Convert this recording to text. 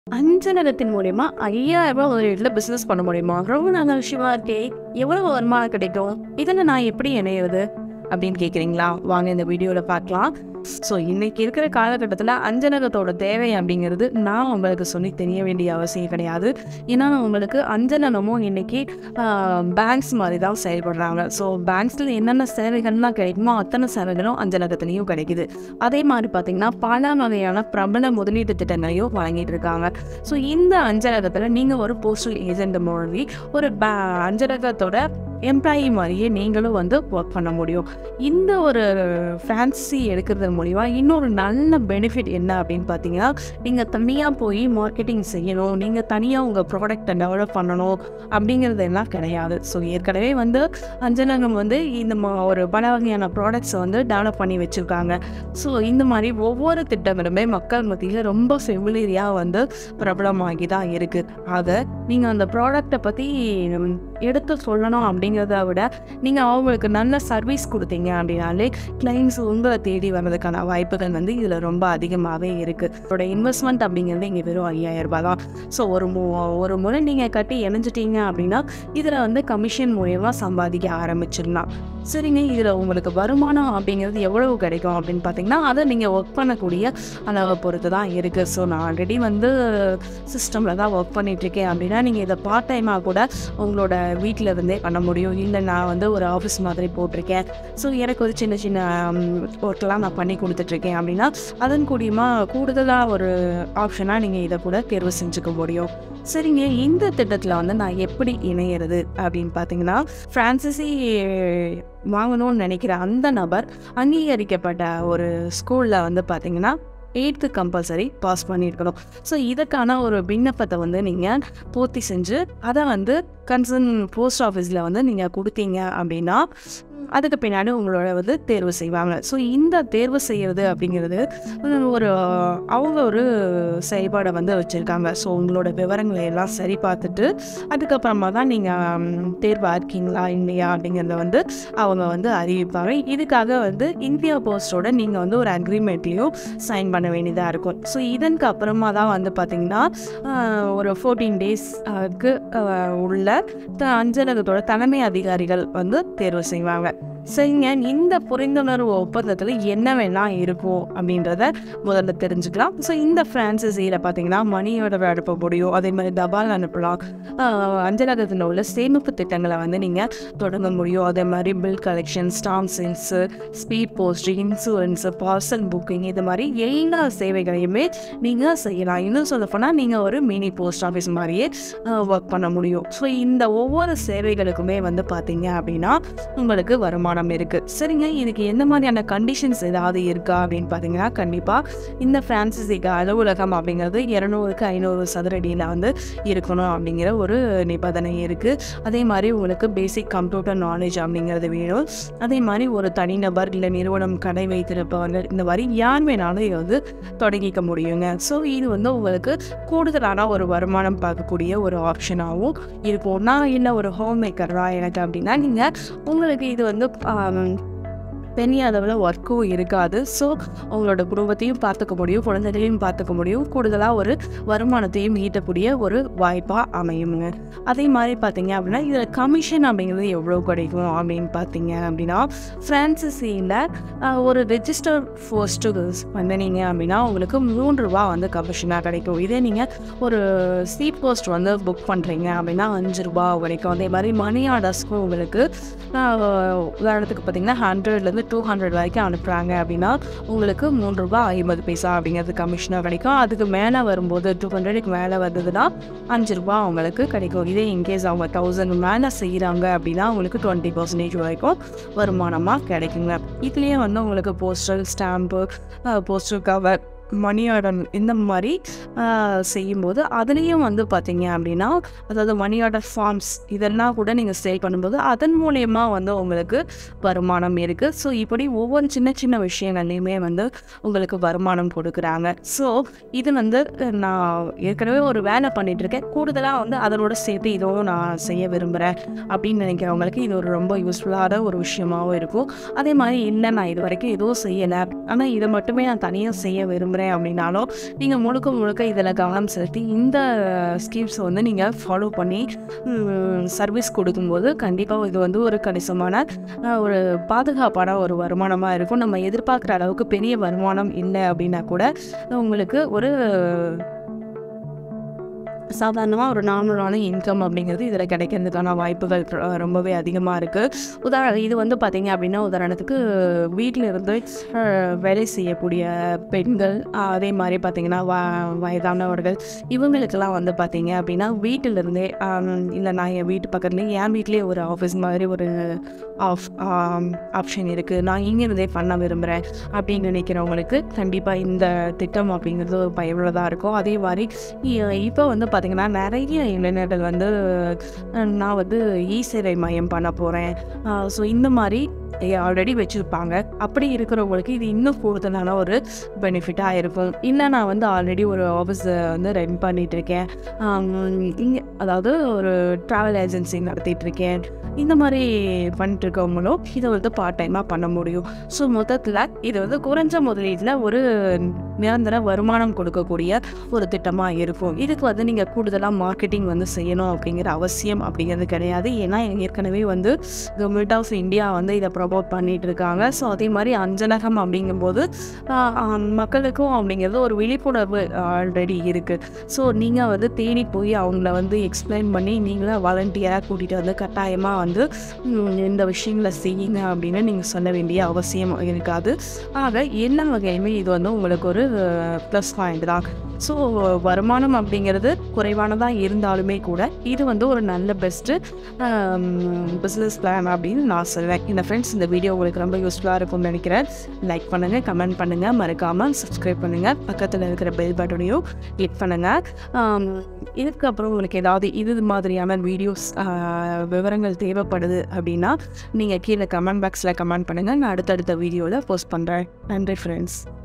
அஞ்சனகத்தின் மூலியமா ஐயாயிரம் ரூபாய் முதலீட்டில் பிஸ்னஸ் பண்ண முடியுமா ரொம்ப நல்ல விஷயமா இருக்கே எவ்வளவு வருமானம் கிடைக்கும் இதில் நான் எப்படி இணையுது அப்படின்னு கேட்குறீங்களா வாங்க இந்த வீடியோவில் பார்க்கலாம் ஸோ இன்னைக்கு இருக்கிற காலகட்டத்தில் அஞ்சனகத்தோட தேவை அப்படிங்கிறது நான் உங்களுக்கு சொல்லி தெரிய வேண்டிய அவசியம் கிடையாது ஏன்னா உங்களுக்கு அஞ்சனகமும் இன்னைக்கு பேங்க்ஸ் மாதிரி தான் செயல்படுறாங்க ஸோ பேங்க்ஸில் என்னென்ன சேவைகள்லாம் கிடைக்குமோ அத்தனை சேவைகளும் அஞ்சனகத்துலேயும் கிடைக்குது அதே மாதிரி பார்த்தீங்கன்னா பல வகையான பிரபல முதலீட்டு திட்டங்களையும் வழங்கிட்டு இருக்காங்க ஸோ இந்த அஞ்சலகத்தில் நீங்கள் ஒரு போஸ்டல் ஏஜென்ட் மூலி ஒரு பே அஞ்சலகத்தோட எம்ப்ளாயி மாதிரியே நீங்களும் வந்து ஒர்க் பண்ண முடியும் இந்த ஒரு ஃபேன்சி எடுக்கிறது மூலிமா இன்னொரு நல்ல பெனிஃபிட் என்ன அப்படின்னு பார்த்தீங்கன்னா நீங்கள் தனியாக போய் மார்க்கெட்டிங் செய்யணும் நீங்கள் தனியாக உங்கள் ப்ராடக்டை டெவலப் பண்ணணும் அப்படிங்கிறது எல்லாம் கிடையாது ஸோ ஏற்கனவே வந்து அஞ்சலகம் வந்து இந்த மா ஒரு பல வகையான ப்ராடக்ட்ஸை வந்து டெவலப் பண்ணி வச்சுருக்காங்க ஸோ இந்த மாதிரி ஒவ்வொரு திட்டங்களுமே மக்கள் மத்தியில் ரொம்ப ஃபெமிலியராக வந்து பிரபலமாகி தான் இருக்குது ஆக நீங்கள் அந்த ப்ராடக்டை பற்றி எடுத்து சொல்லணும் அப்படிங்கிறத விட நீங்கள் அவங்களுக்கு நல்ல சர்வீஸ் கொடுத்தீங்க அப்படின்னாலே கிளைண்ட்ஸ் உங்களை தேடி வர்றதுக்கான வாய்ப்புகள் வந்து இதில் ரொம்ப அதிகமாகவே இருக்குது இதோட இன்வெஸ்ட்மெண்ட் அப்படிங்கிறது இங்கே வெறும் ஐயாயிரம் ரூபாய் தான் ஸோ ஒரு மு ஒரு முறை நீங்கள் கட்டி இணைஞ்சிட்டீங்க அப்படின்னா இதில் வந்து கமிஷன் மூலியமாக சம்பாதிக்க ஆரம்பிச்சிடலாம் சரிங்க இதில் உங்களுக்கு வருமானம் அப்படிங்கிறது எவ்வளவு கிடைக்கும் அப்படின்னு பார்த்தீங்கன்னா அதை நீங்கள் ஒர்க் பண்ணக்கூடிய அளவை பொறுத்து தான் இருக்குது ஸோ நான் ஆல்ரெடி வந்து சிஸ்டமில் தான் ஒர்க் பண்ணிகிட்ருக்கேன் அப்படின்னா நீங்கள் இதை பார்ட் டைமாக கூட உங்களோட வீட்டில் இருந்தே பண்ண முடியும் இல்லை நான் வந்து ஒரு ஆஃபீஸ் மாதிரி போட்டிருக்கேன் ஸோ எனக்கு ஒரு சின்ன சின்ன ஒர்க்லாம் நான் பண்ணி கொடுத்துட்ருக்கேன் அப்படின்னா அதன் கூடியமா கூடுதலாக ஒரு ஆப்ஷனாக நீங்கள் இதை கூட தேர்வு செஞ்சுக்க முடியும் சரிங்க இந்த திட்டத்தில் வந்து நான் எப்படி இணையிறது அப்படின்னு பார்த்தீங்கன்னா ஃப்ரான்சிசி வாங்கணும்னு நினைக்கிற அந்த நபர் அங்கீகரிக்கப்பட்ட ஒரு ஸ்கூலில் வந்து பார்த்தீங்கன்னா எயித்து கம்பல்சரி பாஸ் பண்ணியிருக்கணும் ஸோ இதற்கான ஒரு விண்ணப்பத்தை வந்து நீங்கள் பூர்த்தி செஞ்சு அதை வந்து கன்சர்ன் போஸ்ட் ஆஃபீஸில் வந்து நீங்கள் கொடுத்தீங்க அப்படின்னா அதுக்கு பின்னாடி உங்களோட வந்து தேர்வு செய்வாங்க ஸோ இந்த தேர்வு செய்கிறது அப்படிங்கிறது ஒரு அவங்க ஒரு செயல்பாடை வந்து வச்சுருக்காங்க ஸோ உங்களோட விவரங்களை எல்லாம் சரி பார்த்துட்டு அதுக்கப்புறமா தான் நீங்கள் தேர்வாக இருக்கீங்களா இல்லையா அப்படிங்கிறத வந்து அவங்க வந்து அறிவிப்பாங்க இதுக்காக வந்து இந்தியா போஸ்டோட நீங்கள் வந்து ஒரு அக்ரிமெண்ட்லேயும் சைன் பண்ண வேண்டியதாக இருக்கும் ஸோ இதற்கு அப்புறமா தான் வந்து பார்த்திங்கன்னா ஒரு ஃபோர்டீன் டேஸ்க்கு உள்ள த- அஞ்சலகத்தோட தலைமை அதிகாரிகள் வந்து தேர்வு செய்வாங்க சரிங்க இந்த புரிந்துணர்வு ஒப்பந்தத்தில் என்னவெல்லாம் இருக்கும் அப்படின்றத முதல்ல தெரிஞ்சுக்கலாம் ஸோ இந்த ஃப்ரான்சிஸியில் பார்த்தீங்கன்னா மணியோட அனுப்ப முடியும் அதே மாதிரி தபால் அனுப்பலாம் ஆஹ் அஞ்சலகத்தில் உள்ள சேமிப்பு திட்டங்களை வந்து நீங்கள் தொடங்க முடியும் அதே மாதிரி bill collection stamp sales speed post insurance parcel booking இது மாதிரி எல்லா சேவைகளையுமே நீங்கள் செய்யலாம் இன்னும் சொல்ல போனால் நீங்கள் ஒரு மினி போஸ்ட் ஆஃபீஸ் மாதிரியே ஒர்க் பண்ண முடியும் ஸோ இந்த ஒவ்வொரு சேவைகளுக்குமே வந்து பார்த்தீங்க அப்படின்னா உங்களுக்கு வருமானம் இருக்குது சரிங்க இதுக்கு எந்த மாதிரியான கண்டிஷன்ஸ் ஏதாவது இருக்கா அப்படின்னு பார்த்தீங்கன்னா கண்டிப்பாக இந்த ஃப்ரான்சிசிக்கு அலுவலகம் அப்படிங்கிறது இரநூறுக்கு ஐநூறு சதுரடியில் வந்து இருக்கணும் அப்படிங்கிற ஒரு நிபந்தனை இருக்குது அதே மாதிரி உங்களுக்கு பேசிக் கம்ப்யூட்டர் நாலேஜ் அப்படிங்கிறது வேணும் அதே மாதிரி ஒரு தனிநபர் இல்லை நிறுவனம் கடை வைத்திருப்பவர்கள் இந்த மாதிரி யார் வேணாலும் இதை வந்து தொடங்கிக்க முடியுங்க ஸோ இது வந்து உங்களுக்கு கூடுதலான ஒரு வருமானம் பார்க்கக்கூடிய ஒரு ஆப்ஷனாகவும் இருக்கும் நான் இல்லை ஒரு ஹோம் மேக்கரா எனக்கு அப்படின்னா நீங்கள் உங்களுக்கு இது வந்து ஆம், பெரிய அளவில் ஒர்க்கும் இருக்காது ஸோ உங்களோட குடும்பத்தையும் பார்த்துக்க முடியும் குழந்தைகளையும் பார்த்துக்க முடியும் கூடுதலாக ஒரு வருமானத்தையும் ஈட்டக்கூடிய ஒரு வாய்ப்பாக அமையுங்க அதே மாதிரி பார்த்தீங்க அப்படின்னா இதில் கமிஷன் அப்படிங்கிறது எவ்வளோ கிடைக்கும் அப்படின்னு பார்த்தீங்க அப்படின்னா ஃப்ரான்சிஸியில் ஒரு ரெஜிஸ்டர் போஸ்ட்டு வந்து நீங்கள் அப்படின்னா உங்களுக்கு மூன்று ரூபா வந்து கமிஷனாக கிடைக்கும் இதே நீங்கள் ஒரு ஸ்பீட் போஸ்ட் வந்து புக் பண்ணுறீங்க அப்படின்னா அஞ்சு ரூபா கிடைக்கும் அதே மாதிரி மணி ஆர்டர்ஸ்க்கும் உங்களுக்கு ஆஹ், உதாரணத்துக்கு பார்த்தீங்கன்னா ஹண்ட்ரட்லேருந்து டூ ஹண்ட்ரட் வரைக்கும் அனுப்புகிறாங்க அப்படின்னா உங்களுக்கு மூணு ரூபா ஐம்பது பைசா அப்படிங்கிறது கமிஷனாக கிடைக்கும் அதுக்கு மேலே வரும்போது டூ ஹண்ட்ரடுக்கு மேலே வந்ததுன்னா அஞ்சு ரூபா அவங்களுக்கு கிடைக்கும் இதே இன்கேஸ் அவங்க தௌசண்ட் மேலே செய்கிறாங்க அப்படின்னா உங்களுக்கு டுவெண்ட்டி பர்சன்டேஜ் வரைக்கும் வருமானமாக கிடைக்குங்க இதுலேயே வந்து உங்களுக்கு postal stamp postal cover money order இந்த மாதிரி ஆஹ், செய்யும்போது அதுலேயும் வந்து பார்த்தீங்க அப்படின்னா அதாவது மணி ஆர்டர் ஃபார்ம்ஸ் இதெல்லாம் கூட நீங்கள் சேல் பண்ணும்போது அதன் மூலயமா வந்து உங்களுக்கு வருமானம் இருக்குது ஸோ இப்படி ஒவ்வொரு சின்ன சின்ன விஷயங்கள்லையுமே வந்து உங்களுக்கு வருமானம் கொடுக்குறாங்க ஸோ இது வந்து நான் ஏற்கனவே ஒரு வேலை பண்ணிட்டு இருக்கேன் கூடுதலாக வந்து அதனோட சேர்த்து இதுவும் நான் செய்ய விரும்புகிறேன் அப்படின்னு நினைக்கிறவங்களுக்கு இது ஒரு ரொம்ப யூஸ்ஃபுல்லான ஒரு விஷயமாவும் இருக்கும் அதே மாதிரி இல்லை நான் இது வரைக்கும் எதுவும் செய்யலை ஆனால் இதை மட்டுமே நான் தனியாக செய்ய விரும்புகிறேன் விரும்புகிறேன் அப்படின்னாலும் நீங்கள் முழுக்க முழுக்க இதில் கவனம் செலுத்தி இந்த ஸ்கீம்ஸை வந்து நீங்கள் ஃபாலோ பண்ணி சர்வீஸ் கொடுக்கும்போது கண்டிப்பாக இது வந்து ஒரு கணிசமான அஹ், ஒரு பாதுகாப்பான ஒரு வருமானமாக இருக்கும் நம்ம எதிர்பார்க்குற அளவுக்கு பெரிய வருமானம் இல்லை அப்படின்னா கூட உங்களுக்கு ஒரு சாதாரணமாக ஒரு நார்மலான இன்கம் அப்படிங்கிறது இதில் கிடைக்கிறதுக்கான வாய்ப்புகள் ரொ- ரொம்பவே அதிகமாக இருக்குது உதாரணம் இது வந்து பார்த்தீங்க அப்படின்னா உதாரணத்துக்கு வீட்டில் இருந்து அஹ், வேலை செய்யக்கூடிய பெண்கள் அஹ், அதே மாதிரி பார்த்தீங்கன்னா வ வயதானவர்கள் இவங்களுக்கெல்லாம் வந்து பார்த்தீங்க அப்படின்னா வீட்டிலிருந்தே இல்லை நான் என் வீட்டு பக்கத்துலேயே என் வீட்லேயே ஒரு ஆஃபீஸ் மாதிரி ஒரு ஆஃப் ஆப்ஷன் இருக்குது நான் இங்கேருந்தே பண்ண விரும்புகிறேன் அப்படின்னு நினைக்கிறவங்களுக்கு கண்டிப்பாக இந்த திட்டம் அப்படிங்கிறது ஒரு பயனுள்ளதாக இருக்கும் அதே மாதிரி இ- இப்போ வந்து பார்த்திங்கன்னா நிறைய இளைஞர்கள் வந்து அஹ், நான் வந்து இ சேவை மையம் பண்ண போகிறேன் ஸோ இந்த மாதிரி ஆல்ரெடி வச்சுருப்பாங்க அப்படி இருக்கிறவங்களுக்கு இது இன்னும் கூடுதலான ஒரு பெனிஃபிட்டாக இருக்கும் இல்லை நான் வந்து ஆல்ரெடி ஒரு ஆஃபீஸ் வந்து ரன் பண்ணிட்டு இருக்கேன் இங்கே அதாவது ஒரு ட்ராவல் ஏஜென்சி நடத்திட்டு இருக்கேன் இந்த மாதிரி பண்ணிட்டு இருக்கவங்களும் இதை வந்து பார்ட் டைமாக பண்ண முடியும் ஸோ மொத்தத்தில் இது வந்து குறைஞ்ச முதலீட்டில் ஒரு நிரந்தர வருமானம் கொடுக்கக்கூடிய ஒரு திட்டமாக இருக்கும் இதுக்கு வந்து நீங்கள் கூடுதலாக மார்க்கெட்டிங் வந்து செய்யணும் அப்படிங்கிற அவசியம் அப்படிங்கிறது கிடையாது ஏன்னா ஏற்கனவே வந்து கவர்மெண்ட் ஆஃப் இந்தியா வந்து இதை ப்ரொமோட் பண்ணிட்டு இருக்காங்க ஸோ அதே மாதிரி அஞ்சலகம் அப்படிங்கும்போது ஆஹ், ஆஹ், மக்களுக்கும் அப்படிங்கிறது ஒரு விழிப்புணர்வு ஆல்ரெடி இருக்குது ஸோ நீங்கள் வந்து தேடி போய் அவங்கள வந்து எக்ஸ்பிளைன் பண்ணி நீங்களே வாலண்டியராக கூட்டிகிட்டு வந்து கட்டாயமாக வந்து ம், இந்த விஷயங்களை செய்யுங்க அப்படின்னு நீங்கள் சொல்ல வேண்டிய அவசியம் இருக்காது ஆக எல்லா வகையுமே இது வந்து உங்களுக்கு ஒரு ப்ளஸ் பாயிண்ட் தான் ஸோ வருமானம் அப்படிங்கிறது குறைவானதாக இருந்தாலுமே கூட இது வந்து ஒரு நல்ல பெஸ்ட்டு பிஸ்னஸ் பிளான் அப்படின்னு நான் சொல்வேன் இந்த ஃப்ரெண்ட்ஸ் இந்த வீடியோ உங்களுக்கு ரொம்ப யூஸ்ஃபுல்லாக இருக்கும்னு நினைக்கிறேன் லைக் பண்ணுங்கள் கமெண்ட் பண்ணுங்கள் மறக்காமல் சப்ஸ்கிரைப் பண்ணுங்கள் பக்கத்தில் இருக்கிற பெல் பட்டனையும் கிளிக் பண்ணுங்கள் இதுக்கப்புறம் உங்களுக்கு ஏதாவது இது மாதிரியான வீடியோஸ் விவரங்கள் தேவைப்படுது அப்படின்னா நீங்கள் கீழே கமெண்ட் பாக்ஸில் கமெண்ட் பண்ணுங்கள் நான் அடுத்தடுத்த வீடியோவில் போஸ்ட் பண்ணுறேன் நன்றி ஃப்ரெண்ட்ஸ்